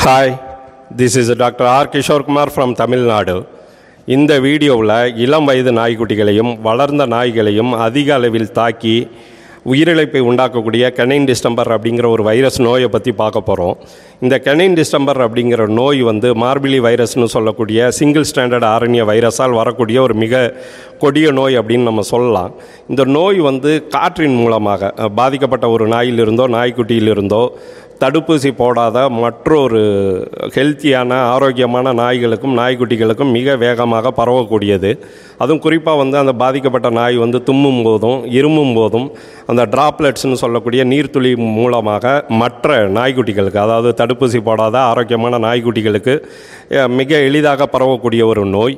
hi this is doctor R Kishore Kumar from Tamil Nadu இந்த வீடியோவில் இளம் வயது நாய்க்குட்டிகளையும் வளர்ந்த நாய்களையும் அதிக அளவில் தாக்கி உயிரிழப்பை உண்டாக்கக்கூடிய கெனைன் டிஸ்டம்பர் அப்படிங்கிற ஒரு வைரஸ் நோயை பற்றி பார்க்க போகிறோம் இந்த கெனைன் டிஸ்டம்பர் அப்படிங்கிற நோய் வந்து மார்பிலி வைரஸ்னு சொல்லக்கூடிய சிங்கிள் ஸ்டாண்டர்ட் ஆரண்ய வைரஸால் வரக்கூடிய ஒரு மிக கொடிய நோய் அப்படின்னு நம்ம சொல்லலாம் இந்த நோய் வந்து காற்றின் மூலமாக அஹ், பாதிக்கப்பட்ட ஒரு நாயிலிருந்தோ நாய்க்குட்டியிலிருந்தோ தடுப்பூசி போடாத மற்றொரு ஹெல்த்தியான ஆரோக்கியமான நாய்களுக்கும் நாய்க்குட்டிகளுக்கும் மிக வேகமாக பரவக்கூடியது அதுவும் குறிப்பாக வந்து அந்த பாதிக்கப்பட்ட நாய் வந்து தும்மும் போதும் இருமும் போதும் அந்த டிராப்லெட்ஸ்னு சொல்லக்கூடிய நீர்த்துளி மூலமாக மற்ற நாய்க்குட்டிகளுக்கு அதாவது தடுப்பூசி போடாத ஆரோக்கியமான நாய்க்குட்டிகளுக்கு அஹ், மிக எளிதாக பரவக்கூடிய ஒரு நோய்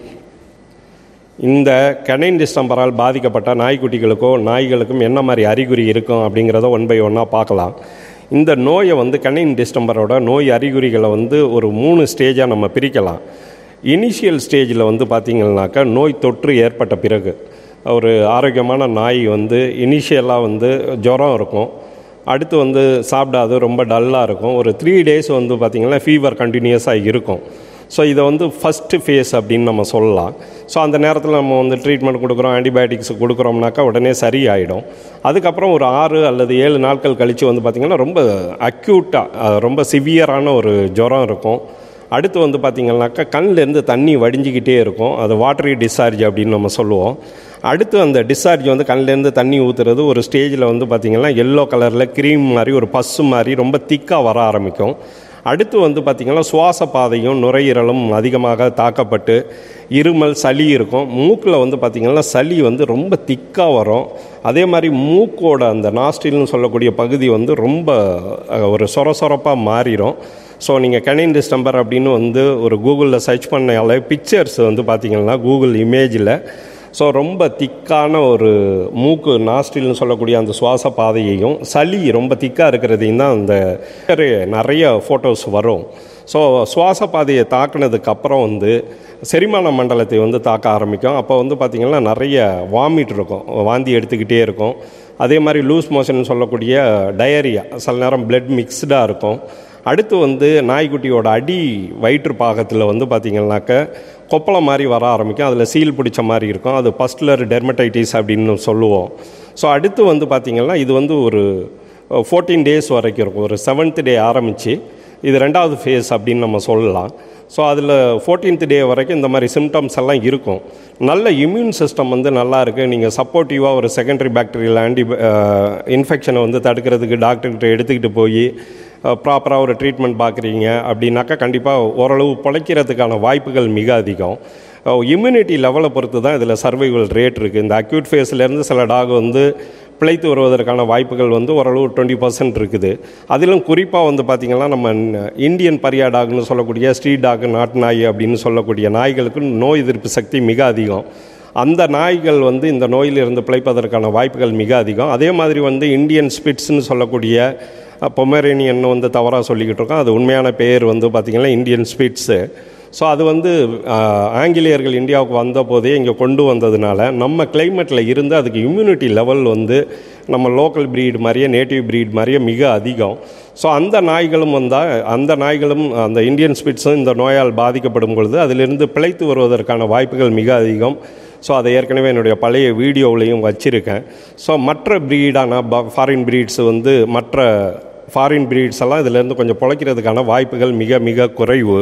இந்த கெனைன் டிஸ்டம்பரால் பாதிக்கப்பட்ட நாய்க்குட்டிகளுக்கோ நாய்களுக்கும் என்ன மாதிரி அறிகுறி இருக்கும் அப்படிங்கிறத ஒன் பை ஒன்னாக பார்க்கலாம் இந்த நோயை வந்து கெனைன் டிஸ்டம்பரோட நோய் அறிகுறிகளை வந்து ஒரு மூணு ஸ்டேஜாக நம்ம பிரிக்கலாம் இனிஷியல் ஸ்டேஜில் வந்து பார்த்திங்கன்னாக்கா நோய் தொற்று ஏற்பட்ட பிறகு ஒரு ஆரோக்கியமான நாய் வந்து இனிஷியலாக வந்து ஜுரம் இருக்கும் அடுத்து வந்து சாப்பிடாது ரொம்ப டல்லாக இருக்கும் ஒரு த்ரீ டேஸ் வந்து பார்த்திங்கன்னா ஃபீவர் கண்டினியூஸாக இருக்கும் ஸோ இதை வந்து ஃபஸ்ட்டு ஃபேஸ் அப்படின்னு நம்ம சொல்லலாம் ஸோ அந்த நேரத்தில் நம்ம வந்து ட்ரீட்மெண்ட் கொடுக்குறோம் ஆன்டிபயோட்டிக்ஸ் கொடுக்குறோம்னாக்கா உடனே சரியாயிடும் அதுக்கப்புறம் ஒரு ஆறு அல்லது ஏழு நாட்கள் கழித்து வந்து பார்த்திங்கன்னா ரொம்ப அக்யூட்டாக ரொம்ப சிவியரான ஒரு ஜுரம் இருக்கும் அடுத்து வந்து பார்த்திங்கனாக்கா கண்ணிலேருந்து தண்ணி வடிஞ்சிக்கிட்டே இருக்கும் அது வாட்டரி டிஸ்சார்ஜ் அப்படின்னு நம்ம சொல்லுவோம் அடுத்து அந்த டிஸ்சார்ஜ் வந்து கண்ணிலேருந்து தண்ணி ஊற்றுறது ஒரு ஸ்டேஜில் வந்து பார்த்திங்கன்னா எல்லோ கலரில் க்ரீம் மாதிரி ஒரு பஸ்ஸு மாதிரி ரொம்ப திக்காக வர ஆரம்பிக்கும் அடுத்து வந்து பார்த்திங்கன்னா சுவாச பாதையும் நுரையீரலும் அதிகமாக தாக்கப்பட்டு இருமல் சளி இருக்கும் மூக்கில் வந்து பார்த்திங்கன்னா சளி வந்து ரொம்ப திக்காக வரும் அதே மாதிரி மூக்கோட அந்த நாஸ்டில்னு சொல்லக்கூடிய பகுதி வந்து ரொம்ப அஹ், ஒரு சொர சொரப்பாக மாறிடும் ஸோ நீங்கள் கெனைன் டிஸ்டம்பர் அப்படின்னு வந்து ஒரு கூகுளில் சர்ச் பண்ணாலே பிக்சர்ஸ் வந்து பார்த்தீங்கன்னா கூகுள் இமேஜில் ஸோ ரொம்ப திக்கான ஒரு மூக்கு நாஸ்டில்னு சொல்லக்கூடிய அந்த சுவாச பாதையையும் சளி ரொம்ப திக்காக இருக்கிறதையும் தான் அந்த நிறைய ஃபோட்டோஸ் வரும் ஸோ சுவாச பாதையை தாக்குனதுக்கு அப்புறம் வந்து செரிமான மண்டலத்தை வந்து தாக்க ஆரம்பிக்கும் அப்போ வந்து பார்த்திங்கன்னா நிறைய வாமிட் இருக்கும் வாந்தி எடுத்துக்கிட்டே இருக்கும் அதே மாதிரி லூஸ் மோஷன் சொல்லக்கூடிய டயரியா சில நேரம் பிளட் மிக்ஸ்டாக இருக்கும் அடுத்து வந்து நாய்க்குட்டியோட அடி வயிற்று பாகத்தில் வந்து பார்த்திங்கனாக்க கொப்பளம் மாதிரி வர ஆரம்பிக்கும் அதில் சீல் பிடிச்ச மாதிரி இருக்கும் அது பஸ்ட்லர் டெர்மடைட்டிஸ் அப்படின்னு சொல்லுவோம் ஸோ அடுத்து வந்து பார்த்திங்கன்னா இது வந்து ஒரு ஃபோர்டீன் டேஸ் வரைக்கும் இருக்கும் ஒரு செவன்த் டே ஆரம்பித்து இது ரெண்டாவது ஃபேஸ் அப்படின்னு நம்ம சொல்லலாம் ஸோ அதில் ஃபோர்டீன்த் டே வரைக்கும் இந்த மாதிரி சிம்டம்ஸ் எல்லாம் இருக்கும் நல்ல இம்யூன் சிஸ்டம் வந்து நல்லா இருக்குது நீங்கள் சப்போர்ட்டிவாக ஒரு செகண்டரி பாக்டீரியல் ஆன்டி இன்ஃபெக்ஷனை வந்து தடுக்கிறதுக்கு டாக்டர்கிட்ட எடுத்துக்கிட்டு போய் ப்ராப்பராக ஒரு ட்ரீட்மெண்ட் பார்க்குறீங்க அப்படின்னாக்கா கண்டிப்பாக ஓரளவு பிழைக்கிறதுக்கான வாய்ப்புகள் மிக அதிகம் இம்யூனிட்டி லெவலை பொறுத்து தான் இதில் சர்வைவல் ரேட் இருக்குது இந்த அக்யூட் ஃபேஸ்லேருந்து சில டாக் வந்து பிழைத்து வருவதற்கான வாய்ப்புகள் வந்து ஓரளவு டுவெண்ட்டி பர்சன்ட் இருக்குது அதிலும் குறிப்பாக வந்து பார்த்திங்கன்னா நம்ம இந்தியன் பரியா டாக்னு சொல்லக்கூடிய ஸ்ட்ரீட் டாக் நாட்டு நாய் அப்படின்னு சொல்லக்கூடிய நாய்களுக்கு நோய் எதிர்ப்பு சக்தி மிக அதிகம் அந்த நாய்கள் வந்து இந்த நோயிலிருந்து பிழைப்பதற்கான வாய்ப்புகள் மிக அதிகம் அதே மாதிரி வந்து இந்தியன் ஸ்பிட்ஸ்னு சொல்லக்கூடிய பொமரேனியன் வந்து தவறாக சொல்லிக்கிட்டு இருக்கோம் அது உண்மையான பேர் வந்து பார்த்திங்கன்னா இந்தியன் ஸ்பிட்ஸு ஸோ அது வந்து ஆஹ், ஆங்கிலேயர்கள் இந்தியாவுக்கு வந்த போதே இங்கே கொண்டு வந்ததுனால நம்ம கிளைமேட்டில் இருந்து அதுக்கு இம்யூனிட்டி லெவல் வந்து நம்ம லோக்கல் breed மாதிரியே நேட்டிவ் breed மாதிரியே மிக அதிகம் ஸோ அந்த நாய்களும் வந்தால் அந்த நாய்களும் அந்த இந்தியன் ஸ்பிட்ஸும் இந்த நோயால் பாதிக்கப்படும் பொழுது அதிலிருந்து பிழைத்து வருவதற்கான வாய்ப்புகள் மிக அதிகம் ஸோ அதை ஏற்கனவே என்னுடைய பழைய வீடியோவிலையும் வச்சுருக்கேன் ஸோ மற்ற ப்ரீடான ஃபாரின் ப்ரீட்ஸ் வந்து மற்ற ஃபாரின் ப்ரீட்ஸ் எல்லாம் இதிலேருந்து கொஞ்சம் பிழைக்கிறதுக்கான வாய்ப்புகள் மிக மிக குறைவு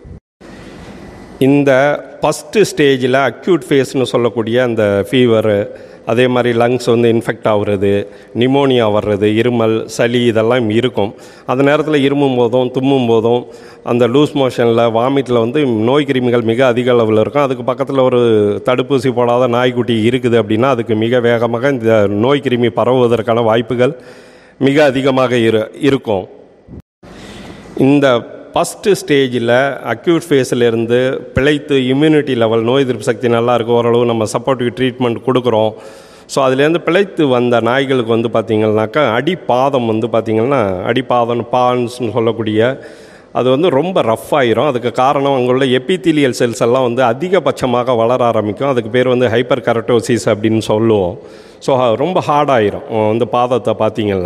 இந்த ஃபஸ்ட்டு ஸ்டேஜில் அக்யூட் ஃபேஸ்னு சொல்லக்கூடிய அந்த ஃபீவரு அதே மாதிரி லங்ஸ் வந்து இன்ஃபெக்ட் ஆகுறது நிமோனியா வர்றது இருமல் சளி இதெல்லாம் இருக்கும் அந்த நேரத்தில் இருமும் போதும் தும்மும் போதும் அந்த லூஸ் மோஷனில் வாமிட்டில் வந்து நோய் கிருமிகள் மிக அதிக அளவில் இருக்கும் அதுக்கு பக்கத்தில் ஒரு தடுப்பூசி போடாத நாய்க்குட்டி இருக்குது அப்படின்னா அதுக்கு மிக வேகமாக இந்த நோய் கிருமி பரவுவதற்கான வாய்ப்புகள் மிக அதிகமாக இரு இருக்கும் இந்த ஃபஸ்ட்டு ஸ்டேஜில் அக்யூட் ஃபேஸிலேருந்து பிழைத்து இம்யூனிட்டி லெவல் நோய் எதிர்ப்பு சக்தி நல்லா இருக்கும் ஓரளவு நம்ம சப்போர்ட்டிவ் ட்ரீட்மெண்ட் கொடுக்குறோம் ஸோ அதுலேருந்து பிழைத்து வந்த நாய்களுக்கு வந்து பார்த்திங்கனாக்கா அடிப்பாதம் வந்து பார்த்திங்கன்னா அடிப்பாதம் பான்ஸ்னு சொல்லக்கூடிய அது வந்து ரொம்ப ரஃப் ஆயிரும் அதுக்கு காரணம் அங்குள்ள எபித்தீலியல் செல்ஸ் எல்லாம் வந்து அதிகபட்சமாக வளர ஆரம்பிக்கும் அதுக்கு பேர் வந்து ஹைப்பர் கரட்டோசிஸ் அப்படின்னு சொல்லுவோம் ஸோ ரொம்ப ஹார்டாயிரும் வந்து பாதத்தை பார்த்தீங்கன்னா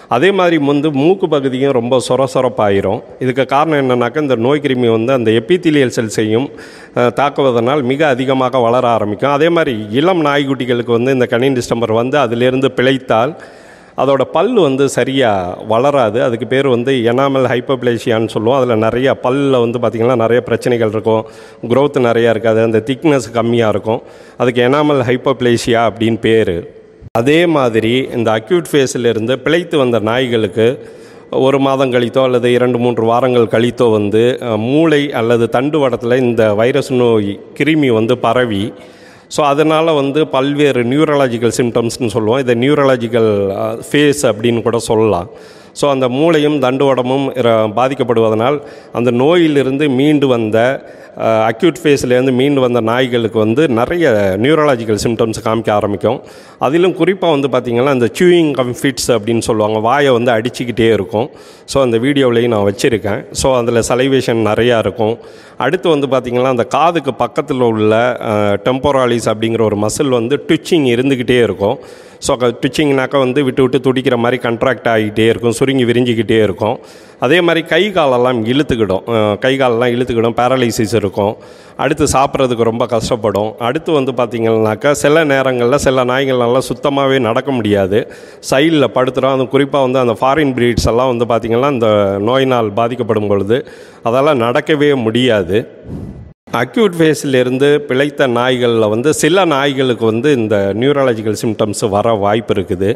அதே மாதிரி வந்து மூக்கு பகுதியும் ரொம்ப சொர சொரப்பாயிரும் இதுக்கு காரணம் என்னன்னாக்கா இந்த நோய் கிருமி வந்து அந்த எபித்திலியல் செல்ஸையும் அஹ், தாக்குவதனால் மிக அதிகமாக வளர ஆரம்பிக்கும் அதே மாதிரி இளம் நாய்க்குட்டிகளுக்கு வந்து இந்த கனின் டிஸ்டம்பர் வந்து அதிலிருந்து பிழைத்தால் அதோட பல் வந்து சரியாக வளராது அதுக்கு பேர் வந்து எனாமல் ஹைப்போப்ளேஷியான்னு சொல்லுவோம் அதில் நிறைய பல்லில் வந்து பார்த்திங்கன்னா நிறைய பிரச்சனைகள் இருக்கும் growth நிறையா இருக்காது அந்த திக்னஸ் கம்மியாக இருக்கும் அதுக்கு எனாமல் ஹைப்போப்ளேஷியா அப்படின்னு பேர் அதே மாதிரி இந்த அக்யூட் ஃபேஸிலிருந்து பிழைத்து வந்த நாய்களுக்கு ஒரு மாதம் கழித்தோ அல்லது இரண்டு மூன்று வாரங்கள் கழித்தோ வந்து அஹ், மூளை அல்லது தண்டுவடத்தில் இந்த வைரஸ் நோய் கிருமி வந்து பரவி ஸோ அதனால் வந்து பல்வேறு நியூரலாஜிக்கல் சிம்டம்ஸ்னு சொல்லுவோம் இதை நியூரலாஜிக்கல் ஃபேஸ் அப்படின்னு கூட சொல்லலாம் ஸோ அந்த மூளையும் தண்டுவடமும் இர- பாதிக்கப்படுவதனால் அந்த நோயிலிருந்து மீண்டு வந்த அக்யூட் ஃபேஸ்லேருந்து மீண்டு வந்த நாய்களுக்கு வந்து நிறைய நியூரலாஜிக்கல் சிம்டம்ஸ் காமிக்க ஆரம்பிக்கும் அதிலும் குறிப்பாக வந்து பார்த்திங்கன்னா இந்த சூயிங் கம் ஃபிட்ஸ் அப்படின்னு சொல்லுவாங்க வாயை வந்து அடிச்சுக்கிட்டே இருக்கும் ஸோ அந்த வீடியோவிலையும் நான் வச்சுருக்கேன் ஸோ அதில் சலைவேஷன் நிறையா இருக்கும் அடுத்து வந்து பார்த்திங்கன்னா அந்த காதுக்கு பக்கத்தில் உள்ள டெம்போராலிஸ் அப்படிங்கிற ஒரு மசில் வந்து ட்விச்சிங் இருந்துக்கிட்டே இருக்கும் ஸோ ட்விச்சிங்னாக்கா வந்து விட்டு விட்டு துடிக்கிற மாதிரி கண்ட்ராக்ட் ஆகிட்டே இருக்கும் சுருங்கி விரிஞ்சிக்கிட்டே இருக்கும் அதே மாதிரி கை காலெல்லாம் இழுத்துக்கிடும் அஹ், கை காலெல்லாம் இழுத்துக்கிடும் பேரலைசிஸ் இருக்கும் அடுத்து சாப்பிட்றதுக்கு ரொம்ப கஷ்டப்படும் அடுத்து வந்து பார்த்திங்கன்னாக்கா சில நேரங்களில் சில நாய்கள்லாம் சுத்தமாகவே நடக்க முடியாது சைடில் படுத்துகிறோம் அது குறிப்பாக வந்து அந்த ஃபாரின் பிரீட்ஸ் எல்லாம் வந்து பார்த்திங்கன்னா இந்த நோயினால் பாதிக்கப்படும் பொழுது அதெல்லாம் நடக்கவே முடியாது அக்யூட் ஃபேஸிலிருந்து பிழைத்த நாய்களில் வந்து சில நாய்களுக்கு வந்து இந்த நியூரலாஜிக்கல் சிம்டம்ஸ் வர வாய்ப்பு இருக்குது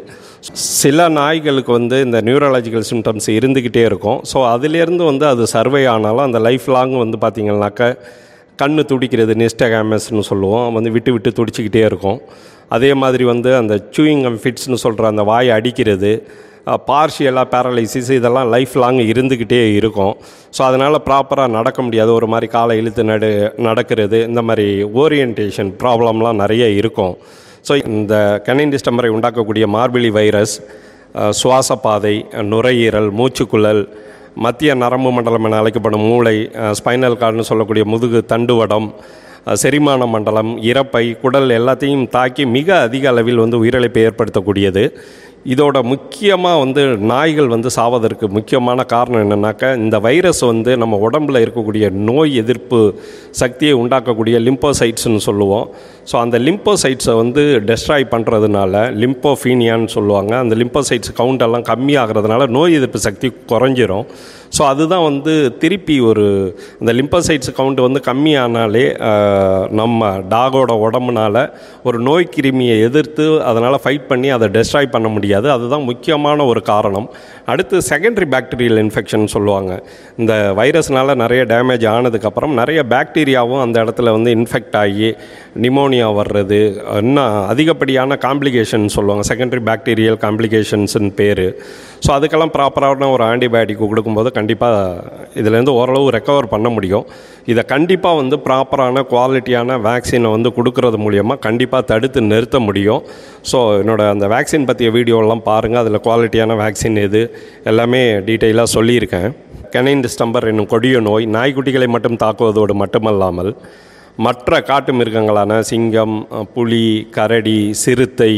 சில நாய்களுக்கு வந்து இந்த நியூரலாஜிக்கல் சிம்டம்ஸ் இருந்துக்கிட்டே இருக்கும் ஸோ அதிலேருந்து வந்து அது சர்வே ஆனாலும் அந்த லைஃப் லாங் வந்து பார்த்திங்கனாக்கா கண்ணு துடிக்கிறது நிஸ்டகாமஸ்னு சொல்லுவோம் வந்து விட்டு விட்டு துடிச்சிக்கிட்டே இருக்கும் அதே மாதிரி வந்து அந்த சூயிங் ஃபிட்ஸ்னு சொல்கிற அந்த வாயை அடிக்கிறது பார்ஷியலாக பேரலைசிஸ் இதெல்லாம் லைஃப் லாங் இருந்துக்கிட்டே இருக்கும் ஸோ அதனால் ப்ராப்பராக நடக்க முடியாது ஒரு மாதிரி காலை இழுத்து நடு நடக்கிறது இந்த மாதிரி ஓரியன்டேஷன் ப்ராப்ளம்லாம் நிறைய இருக்கும் ஸோ இந்த கனின் டிஸ்டம்பரை உண்டாக்கக்கூடிய மார்பிளி வைரஸ் அஹ், சுவாச பாதை அஹ், நுரையீரல் மூச்சுக்குழல் மத்திய நரம்பு மண்டலம் என அழைக்கப்படும் மூளை ஸ்பைனல் கார்டுன்னு சொல்லக்கூடிய முதுகு தண்டுவடம் அஹ், செரிமான மண்டலம் இறப்பை குடல் எல்லாத்தையும் தாக்கி மிக அதிக அளவில் வந்து உயிரிழப்பை ஏற்படுத்தக்கூடியது இதோட முக்கியமாக வந்து நாய்கள் வந்து சாவதற்கு முக்கியமான காரணம் என்னென்னாக்கா இந்த வைரஸ் வந்து நம்ம உடம்புல இருக்கக்கூடிய நோய் எதிர்ப்பு சக்தியை உண்டாக்கக்கூடிய லிம்போசைட்ஸ்னு சொல்லுவோம் ஸோ அந்த லிம்போசைட்ஸை வந்து டெஸ்ட்ராய் பண்ணுறதுனால லிம்போஃபீனியான்னு சொல்லுவாங்க அந்த லிம்போசைட்ஸ் கவுண்ட் எல்லாம் கம்மியாகிறதுனால நோய் எதிர்ப்பு சக்தி குறைஞ்சிரும் ஸோ அதுதான் வந்து திருப்பி ஒரு அந்த லிம்போசைட்ஸ் கவுண்ட் வந்து கம்மியானாலே ஆஹ், நம்ம டாகோட உடம்புனால ஒரு நோய் கிருமியை எதிர்த்து அதனால் ஃபைட் பண்ணி அதை டெஸ்ட்ராய் பண்ண முடியாது அதுதான் முக்கியமான ஒரு காரணம் அடுத்து செகண்டரி பாக்டீரியல் இன்ஃபெக்ஷன் சொல்லுவாங்க இந்த வைரஸ்னால நிறைய டேமேஜ் ஆனதுக்கப்புறம் நிறைய பாக்டீரியாவும் அந்த இடத்துல வந்து இன்ஃபெக்ட் ஆகி நிமோனியா வர்றது இன்னும் அதிகப்படியான காம்ப்ளிகேஷன் சொல்லுவாங்க செகண்டரி பாக்டீரியல் காம்ப்ளிகேஷன்ஸ்னு பேர் ஸோ அதுக்கெல்லாம் ப்ராப்பரான ஒரு ஆன்டிபயோட்டிக் கொடுக்கும்போது கண்டிப்பாக இதுலேருந்து ஓரளவு ரெக்கவர் பண்ண முடியும் இதை கண்டிப்பாக வந்து ப்ராப்பரான குவாலிட்டியான வேக்சினை வந்து கொடுக்கறது மூலியமாக கண்டிப்பாக தடுத்து நிறுத்த முடியும் ஸோ என்னோட அந்த வேக்சின் பற்றிய வீடியோலாம் பாருங்கள் அதில் குவாலிட்டியான வேக்சின் எது எல்லாமே டீட்டெயிலாக சொல்லியிருக்கேன் கெனைன் டிஸ்டம்பர் என்னும் கொடிய நோய் நாய்க்குட்டிகளை மட்டும் தாக்குவதோடு மட்டுமல்லாமல் மற்ற காட்டு மிருகங்களான சிங்கம் அஹ், புலி கரடி சிறுத்தை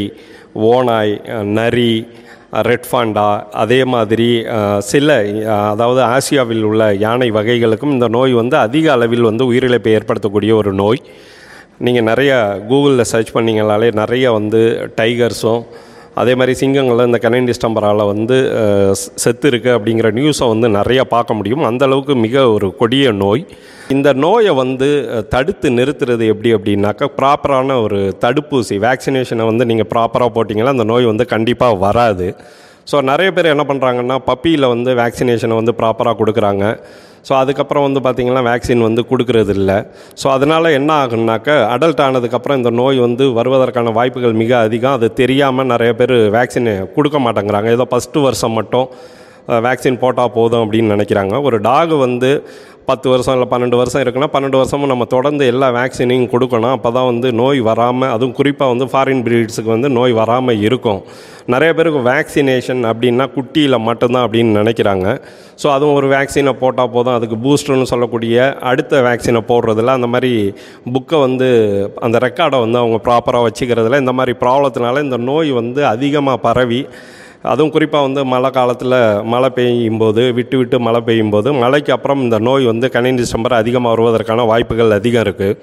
ஓநாய் அஹ், நரி ரெட் ஃபாண்டா அதே மாதிரி அஹ், சில அஹ், அதாவது ஆசியாவில் உள்ள யானை வகைகளுக்கும் இந்த நோய் வந்து அதிக அளவில் வந்து உயிரிழப்பை ஏற்படுத்தக்கூடிய ஒரு நோய் நீங்கள் நிறைய கூகுளில் சர்ச் பண்ணிங்கனாலே நிறைய வந்து டைகர்ஸும் அதே மாதிரி சிங்கங்களில் இந்த கனைன் டிஸ்டம்பரால் வந்து அஹ், செ- செத்து இருக்கு அப்படிங்கிற நியூஸை வந்து நிறைய பார்க்க முடியும் அந்த அளவுக்கு மிக ஒரு கொடிய நோய் இந்த நோயை வந்து அஹ், தடுத்து நிறுத்துறது எப்படி அப்படின்னாக்கா ப்ராப்பரான ஒரு தடுப்பூசி வேக்சினேஷனை வந்து நீங்கள் ப்ராப்பராக போட்டிங்கன்னா அந்த நோய் வந்து கண்டிப்பாக வராது ஸோ நிறைய பேர் என்ன பண்ணுறாங்கன்னா பப்பியில் வந்து வேக்சினேஷனை வந்து ப்ராப்பராக கொடுக்குறாங்க ஸோ அதுக்கப்புறம் வந்து பார்த்திங்கன்னா வேக்சின் வந்து கொடுக்கறது இல்லை ஸோ அதனால் என்ன ஆகுனாக்கா அடல்ட் ஆனதுக்கப்புறம் இந்த நோய் வந்து வருவதற்கான வாய்ப்புகள் மிக அதிகம் அது தெரியாமல் நிறைய பேர் வேக்சின் கொடுக்க மாட்டேங்கிறாங்க ஏதோ ஃபஸ்ட்டு வருஷம் மட்டும் வேக்சின் போட்டால் போதும் அப்படின்னு நினைக்கிறாங்க ஒரு டாக் வந்து பத்து வருஷம் இல்லை பன்னெண்டு வருஷம் இருக்குன்னா பன்னெண்டு வருஷமும் நம்ம தொடர்ந்து எல்லா வேக்சினையும் கொடுக்கணும் அப்போ தான் வந்து நோய் வராமல் அதுவும் குறிப்பாக வந்து ஃபாரின் பிரீட்ஸுக்கு வந்து நோய் வராமல் இருக்கும் நிறைய பேருக்கு வேக்சினேஷன் அப்படின்னா குட்டியில் மட்டும்தான் அப்படின்னு நினைக்கிறாங்க ஸோ அதுவும் ஒரு வேக்சினை போட்டால் போதும் அதுக்கு பூஸ்டர்னு சொல்லக்கூடிய அடுத்த வேக்சினை போடுறதில்ல அந்த மாதிரி புக்கை வந்து அந்த ரெக்கார்டை வந்து அவங்க ப்ராப்பராக வச்சுக்கிறதுல இந்த மாதிரி ப்ராப்ளத்தினால இந்த நோய் வந்து அதிகமாக பரவி அதுவும் குறிப்பாக வந்து மழை காலத்தில் மழை பெய்யும் போது விட்டு விட்டு மழை பெய்யும் போது மழைக்கு அப்புறம் இந்த நோய் வந்து கணினி டிஸ்டம்பர் அதிகமாக வருவதற்கான வாய்ப்புகள் அதிகம் இருக்குது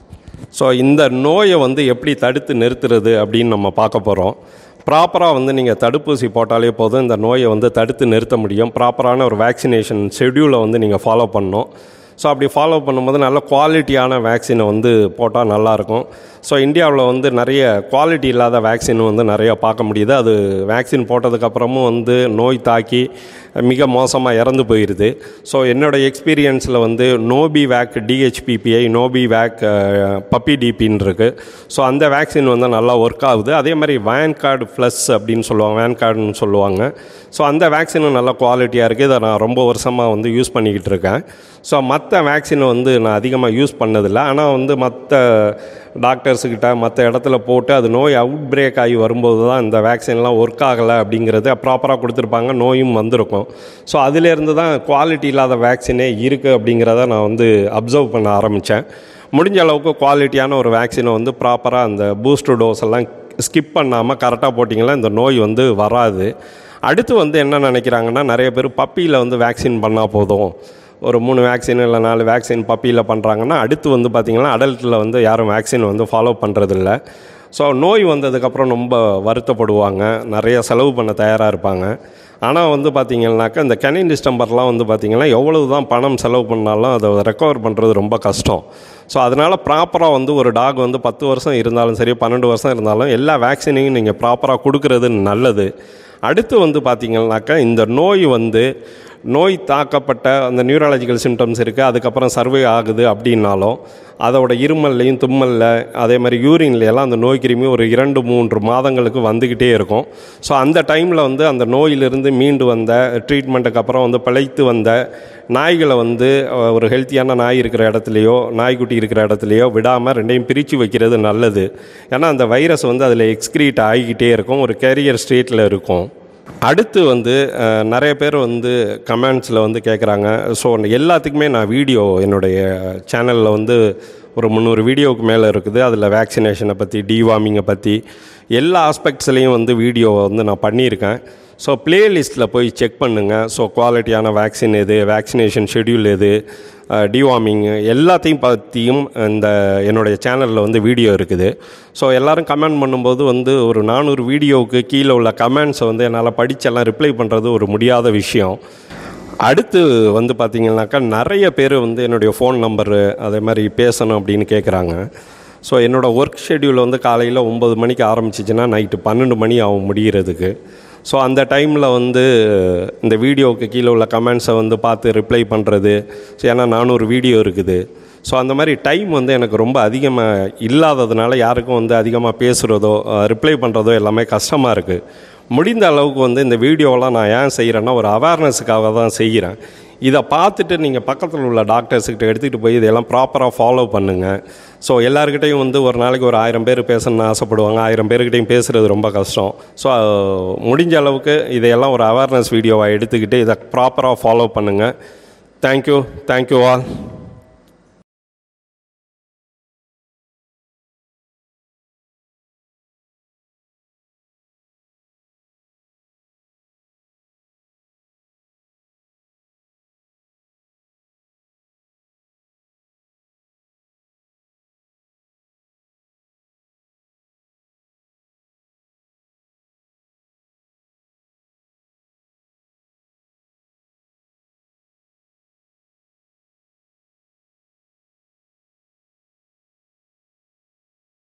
ஸோ இந்த நோயை வந்து எப்படி தடுத்து நிறுத்துறது அப்படின்னு நம்ம பார்க்க போகிறோம் ப்ராப்பராக வந்து நீங்கள் தடுப்பூசி போட்டாலே போதும் இந்த நோயை வந்து தடுத்து நிறுத்த முடியும் ப்ராப்பரான ஒரு வேக்சினேஷன் ஷெட்யூலை வந்து நீங்கள் ஃபாலோ பண்ணணும் ஸோ அப்படி ஃபாலோ பண்ணும்போது நல்ல குவாலிட்டியான வேக்சினை வந்து போட்டால் நல்லாயிருக்கும் ஸோ இந்தியாவில் வந்து நிறைய குவாலிட்டி இல்லாத வேக்சின் வந்து நிறைய பார்க்க முடியுது அது வேக்சின் போட்டதுக்கப்புறமும் வந்து நோய் தாக்கி மிக மோசமாக இறந்து போயிடுது ஸோ என்னோடய எக்ஸ்பீரியன்ஸில் வந்து நோபி வேக் டிஹெச்பிபிஐ நோபி வேக் பப்பி டிபின்னு இருக்குது ஸோ அந்த வேக்சின் வந்து நல்லா ஒர்க் ஆகுது அதே மாதிரி வேன் கார்டு ப்ளஸ் அப்படின்னு சொல்லுவாங்க வேன் கார்டுன்னு சொல்லுவாங்க ஸோ அந்த வேக்சினும் நல்ல குவாலிட்டியாக இருக்குது இதை நான் ரொம்ப வருஷமாக வந்து யூஸ் பண்ணிக்கிட்டு இருக்கேன் ஸோ மற்ற வேக்சினை வந்து நான் அதிகமாக யூஸ் பண்ணதில்லை ஆனால் வந்து மற்ற டாக்டர்ஸுக்கிட்ட மற்ற இடத்துல போட்டு அது நோய் அவுட் பிரேக் ஆகி வரும்போது தான் இந்த வேக்சின்லாம் ஒர்க் ஆகலை அப்படிங்கிறது ப்ராப்பராக கொடுத்துருப்பாங்க நோயும் வந்திருக்கும் ஸோ அதிலேருந்து தான் குவாலிட்டி இல்லாத வேக்சினே இருக்குது அப்படிங்கிறத நான் வந்து அப்சர்வ் பண்ண ஆரம்பித்தேன் முடிஞ்ச அளவுக்கு குவாலிட்டியான ஒரு வேக்சினை வந்து ப்ராப்பராக அந்த பூஸ்டர் டோஸ் எல்லாம் ஸ்கிப் பண்ணாமல் கரெக்டாக போட்டிங்கன்னா இந்த நோய் வந்து வராது அடுத்து வந்து என்ன நினைக்கிறாங்கன்னா நிறைய பேர் பப்பியில் வந்து வேக்சின் பண்ணால் போதும் ஒரு மூணு வேக்சின் இல்லை நாலு வேக்சின் பப்பியில் பண்ணுறாங்கன்னா அடுத்து வந்து பார்த்திங்கன்னா அடல்ட்டில் வந்து யாரும் வேக்சின் வந்து ஃபாலோ பண்ணுறதில்ல ஸோ நோய் வந்ததுக்கப்புறம் ரொம்ப வருத்தப்படுவாங்க நிறைய செலவு பண்ண தயாராக இருப்பாங்க ஆனால் வந்து பார்த்திங்கனாக்கா இந்த கெனின் டிஸ்டம்பர்லாம் வந்து பார்த்திங்கன்னா எவ்வளவு தான் பணம் செலவு பண்ணாலும் அதை ரெக்கவர் பண்ணுறது ரொம்ப கஷ்டம் ஸோ அதனால் ப்ராப்பராக வந்து ஒரு டாக் வந்து பத்து வருஷம் இருந்தாலும் சரி பன்னெண்டு வருஷம் இருந்தாலும் எல்லா வேக்சினையும் நீங்கள் ப்ராப்பராக கொடுக்கறது நல்லது அடுத்து வந்து பார்த்திங்கனாக்கா இந்த நோய் வந்து நோய் தாக்கப்பட்ட அந்த நியூரலாஜிக்கல் சிம்டம்ஸ் இருக்குது அதுக்கப்புறம் சர்வே ஆகுது அப்படின்னாலும் அதோட இருமல்லையும் தும்மலில் அதே மாதிரி யூரின்ல எல்லாம் அந்த நோய் கிருமி ஒரு இரண்டு மூன்று மாதங்களுக்கு வந்துக்கிட்டே இருக்கும் ஸோ அந்த டைமில் வந்து அந்த நோயிலிருந்து மீண்டு வந்த ட்ரீட்மெண்ட்டுக்கு அப்புறம் வந்து பிழைத்து வந்த நாய்களை வந்து ஒரு ஹெல்த்தியான நாய் இருக்கிற இடத்துலையோ நாய்க்குட்டி இருக்கிற இடத்துலையோ விடாமல் ரெண்டையும் பிரித்து வைக்கிறது நல்லது ஏன்னா அந்த வைரஸ் வந்து அதில் எக்ஸ்க்ரீட் ஆகிக்கிட்டே இருக்கும் ஒரு கேரியர் ஸ்டேட்டில் இருக்கும் அடுத்து வந்து நிறைய பேர் வந்து கமெண்ட்ஸில் வந்து கேட்குறாங்க ஸோ எல்லாத்துக்குமே நான் வீடியோ என்னுடைய சேனலில் வந்து ஒரு முந்நூறு வீடியோவுக்கு மேலே இருக்குது அதில் வேக்சினேஷனை பற்றி டிவார்மிங்கை பற்றி எல்லா ஆஸ்பெக்ட்ஸ்லேயும் வந்து வீடியோ வந்து நான் பண்ணியிருக்கேன் ஸோ ப்ளேலிஸ்ட்டில் போய் செக் பண்ணுங்கள் ஸோ குவாலிட்டியான வேக்சின் எது வேக்சினேஷன் ஷெட்யூல் எது டிவார்மிங் எல்லாத்தையும் பற்றியும் இந்த என்னுடைய சேனலில் வந்து வீடியோ இருக்குது ஸோ எல்லோரும் கமெண்ட் பண்ணும்போது வந்து ஒரு நானூறு வீடியோவுக்கு கீழே உள்ள கமெண்ட்ஸை வந்து என்னால் படித்தெல்லாம் ரிப்ளை பண்ணுறது ஒரு முடியாத விஷயம் அடுத்து வந்து பார்த்திங்கனாக்கா நிறைய பேர் வந்து என்னுடைய ஃபோன் நம்பரு அதே மாதிரி பேசணும் அப்படின்னு கேட்குறாங்க ஸோ என்னோடய ஒர்க் ஷெட்யூல் வந்து காலையில் ஒம்பது மணிக்கு ஆரம்பிச்சிச்சின்னா நைட்டு பன்னெண்டு மணி ஆகும் முடிகிறதுக்கு ஸோ அந்த டைமில் வந்து இந்த வீடியோவுக்கு கீழே உள்ள கமெண்ட்ஸை வந்து பார்த்து ரிப்ளை பண்ணுறது ஸோ ஏன்னா நானூறு வீடியோ இருக்குது ஸோ அந்த மாதிரி டைம் வந்து எனக்கு ரொம்ப அதிகமாக இல்லாததுனால யாருக்கும் வந்து அதிகமாக பேசுகிறதோ ரிப்ளை பண்ணுறதோ எல்லாமே கஷ்டமாக இருக்குது முடிந்த அளவுக்கு வந்து இந்த வீடியோலாம் நான் ஏன் செய்கிறேன்னா ஒரு அவேர்னஸுக்காக தான் செய்கிறேன் இதை பார்த்துட்டு நீங்கள் பக்கத்தில் உள்ள டாக்டர்ஸ்கிட்ட எடுத்துகிட்டு போய் இதெல்லாம் ப்ராப்பராக ஃபாலோ பண்ணுங்கள் ஸோ எல்லாருக்கிட்டையும் வந்து ஒரு நாளைக்கு ஒரு ஆயிரம் பேர் பேசணும்னு ஆசைப்படுவாங்க ஆயிரம் பேர்கிட்டையும் பேசுகிறது ரொம்ப கஷ்டம் ஸோ முடிஞ்ச அளவுக்கு இதையெல்லாம் ஒரு அவேர்னஸ் வீடியோவாக எடுத்துக்கிட்டு இதை ப்ராப்பராக ஃபாலோ பண்ணுங்கள் தேங்க்யூ தேங்க்யூ ஆல்